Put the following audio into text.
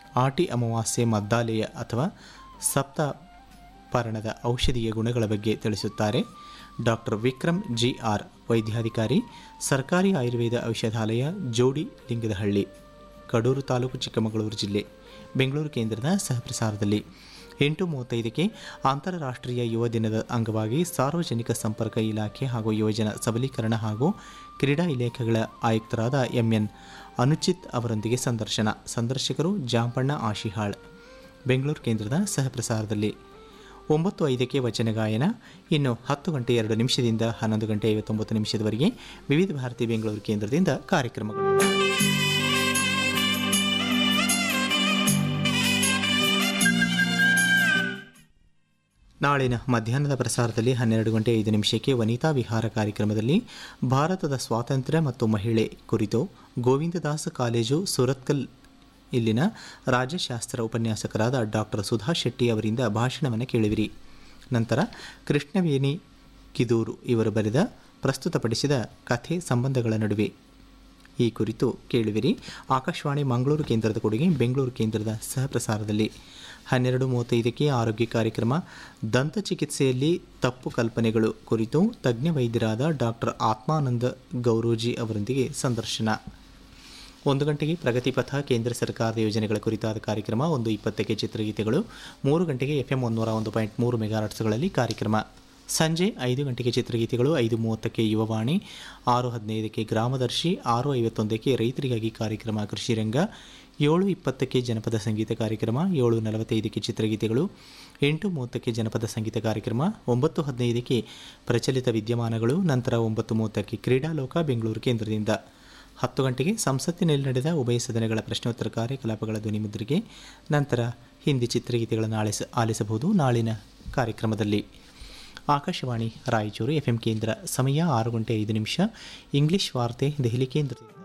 ಆಟಿ ಅಮಾವಾಸ್ಯೆ ಮದ್ದಾಲೆಯ ಅಥವಾ ಸಪ್ತ ಪರಣದ ಔಷಧೀಯ ಗುಣಗಳ ಬಗ್ಗೆ ತಿಳಿಸುತ್ತಾರೆ ಡಾಕ್ಟರ್ ವಿಕ್ರಮ್ ಜಿ ಆರ್ ವೈದ್ಯಾಧಿಕಾರಿ ಸರ್ಕಾರಿ ಆಯುರ್ವೇದ ಔಷಧಾಲಯ ಜೋಡಿ ಲಿಂಗದಹಳ್ಳಿ ಕಡೂರು ತಾಲೂಕು ಚಿಕ್ಕಮಗಳೂರು ಜಿಲ್ಲೆ ಬೆಂಗಳೂರು ಕೇಂದ್ರದ ಸಹಪ್ರಸಾರದಲ್ಲಿ ಎಂಟು ಮೂವತ್ತೈದಕ್ಕೆ ಅಂತಾರಾಷ್ಟ್ರೀಯ ಯುವ ದಿನದ ಅಂಗವಾಗಿ ಸಾರ್ವಜನಿಕ ಸಂಪರ್ಕ ಇಲಾಖೆ ಹಾಗೂ ಯುವಜನ ಸಬಲೀಕರಣ ಹಾಗೂ ಕ್ರೀಡಾ ಇಲಾಖೆಗಳ ಆಯುಕ್ತರಾದ ಎಂಎನ್ ಅನುಚಿತ್ ಅವರೊಂದಿಗೆ ಸಂದರ್ಶನ ಸಂದರ್ಶಕರು ಜಾಂಪಣ್ಣ ಆಶಿಹಾಳ್ ಬೆಂಗಳೂರು ಕೇಂದ್ರದ ಸಹಪ್ರಸಾರದಲ್ಲಿ ಒಂಬತ್ತು ಐದಕ್ಕೆ ವಚನ ಗಾಯನ ಇನ್ನು ಹತ್ತು ಗಂಟೆ ಎರಡು ನಿಮಿಷದಿಂದ ಹನ್ನೊಂದು ಗಂಟೆ ಐವತ್ತೊಂಬತ್ತು ನಿಮಿಷದವರೆಗೆ ವಿವಿಧ ಭಾರತಿ ಬೆಂಗಳೂರು ಕೇಂದ್ರದಿಂದ ಕಾರ್ಯಕ್ರಮಗಳು ನಾಳಿನ ಮಧ್ಯಾಹ್ನದ ಪ್ರಸಾರದಲ್ಲಿ ಹನ್ನೆರಡು ಗಂಟೆ ಐದು ನಿಮಿಷಕ್ಕೆ ವನಿತಾ ವಿಹಾರ ಕಾರ್ಯಕ್ರಮದಲ್ಲಿ ಭಾರತದ ಸ್ವಾತಂತ್ರ್ಯ ಮತ್ತು ಮಹಿಳೆ ಕುರಿತು ಗೋವಿಂದದಾಸ ಕಾಲೇಜು ಸುರತ್ಕಲ್ ಇಲ್ಲಿನ ರಾಜ್ಯಶಾಸ್ತ್ರ ಉಪನ್ಯಾಸಕರಾದ ಡಾಕ್ಟರ್ ಸುಧಾ ಶೆಟ್ಟಿ ಅವರಿಂದ ಭಾಷಣವನ್ನು ಕೇಳುವಿರಿ ನಂತರ ಕೃಷ್ಣವೇಣಿ ಕಿದೂರು ಇವರು ಬರೆದ ಪ್ರಸ್ತುತಪಡಿಸಿದ ಕಥೆ ಸಂಬಂಧಗಳ ನಡುವೆ ಈ ಕುರಿತು ಕೇಳುವಿರಿ ಆಕಾಶವಾಣಿ ಮಂಗಳೂರು ಕೇಂದ್ರದ ಕೊಡುಗೆ ಬೆಂಗಳೂರು ಕೇಂದ್ರದ ಸಹಪ್ರಸಾರದಲ್ಲಿ ಹನ್ನೆರಡು ಮೂವತ್ತೈದಕ್ಕೆ ಆರೋಗ್ಯ ಕಾರ್ಯಕ್ರಮ ದಂತ ಚಿಕಿತ್ಸೆಯಲ್ಲಿ ತಪ್ಪು ಕಲ್ಪನೆಗಳು ಕುರಿತು ತಜ್ಞ ವೈದ್ಯರಾದ ಡಾಕ್ಟರ್ ಆತ್ಮಾನಂದ ಗೌರೋಜಿ ಅವರೊಂದಿಗೆ ಸಂದರ್ಶನ ಒಂದು ಗಂಟೆಗೆ ಪ್ರಗತಿಪಥ ಕೇಂದ್ರ ಸರ್ಕಾರದ ಯೋಜನೆಗಳ ಕುರಿತಾದ ಕಾರ್ಯಕ್ರಮ ಒಂದು ಇಪ್ಪತ್ತಕ್ಕೆ ಚಿತ್ರಗೀತೆಗಳು ಮೂರು ಗಂಟೆಗೆ ಎಫ್ ಎಂ ಒಂದೂರ ಒಂದು ಪಾಯಿಂಟ್ ಮೂರು ಮೆಗಾಹರ್ಟ್ಸ್ಗಳಲ್ಲಿ ಕಾರ್ಯಕ್ರಮ ಸಂಜೆ ಐದು ಗಂಟೆಗೆ ಚಿತ್ರಗೀತೆಗಳು ಐದು ಮೂವತ್ತಕ್ಕೆ ಯುವವಾಣಿ ಆರು ಹದಿನೈದಕ್ಕೆ ಗ್ರಾಮದರ್ಶಿ ಆರು ಐವತ್ತೊಂದಕ್ಕೆ ರೈತರಿಗಾಗಿ ಕಾರ್ಯಕ್ರಮ ಕೃಷಿರಂಗ ಏಳು ಇಪ್ಪತ್ತಕ್ಕೆ ಜನಪದ ಸಂಗೀತ ಕಾರ್ಯಕ್ರಮ ಏಳು ನಲವತ್ತೈದಕ್ಕೆ ಚಿತ್ರಗೀತೆಗಳು ಎಂಟು ಮೂವತ್ತಕ್ಕೆ ಜನಪದ ಸಂಗೀತ ಕಾರ್ಯಕ್ರಮ ಒಂಬತ್ತು ಹದಿನೈದಕ್ಕೆ ಪ್ರಚಲಿತ ವಿದ್ಯಮಾನಗಳು ನಂತರ ಒಂಬತ್ತು ಮೂವತ್ತಕ್ಕೆ ಕ್ರೀಡಾಲೋಕ ಬೆಂಗಳೂರು ಕೇಂದ್ರದಿಂದ ಹತ್ತು ಗಂಟೆಗೆ ಸಂಸತ್ತಿನಲ್ಲಿ ನಡೆದ ಉಭಯ ಸದನಗಳ ಪ್ರಶ್ನೋತ್ತರ ಕಾರ್ಯಕಲಾಪಗಳ ಧ್ವನಿಮುದ್ರಿಗೆ ನಂತರ ಹಿಂದಿ ಚಿತ್ರಗೀತೆಗಳನ್ನು ಆಲಿಸ ಆಲಿಸಬಹುದು ನಾಳಿನ ಕಾರ್ಯಕ್ರಮದಲ್ಲಿ ಆಕಾಶವಾಣಿ ರಾಯಚೂರು ಎಫ್ ಕೇಂದ್ರ ಸಮಯ ಆರು ಗಂಟೆ ಐದು ನಿಮಿಷ ಇಂಗ್ಲಿಷ್ ವಾರ್ತೆ ದೆಹಲಿ ಕೇಂದ್ರ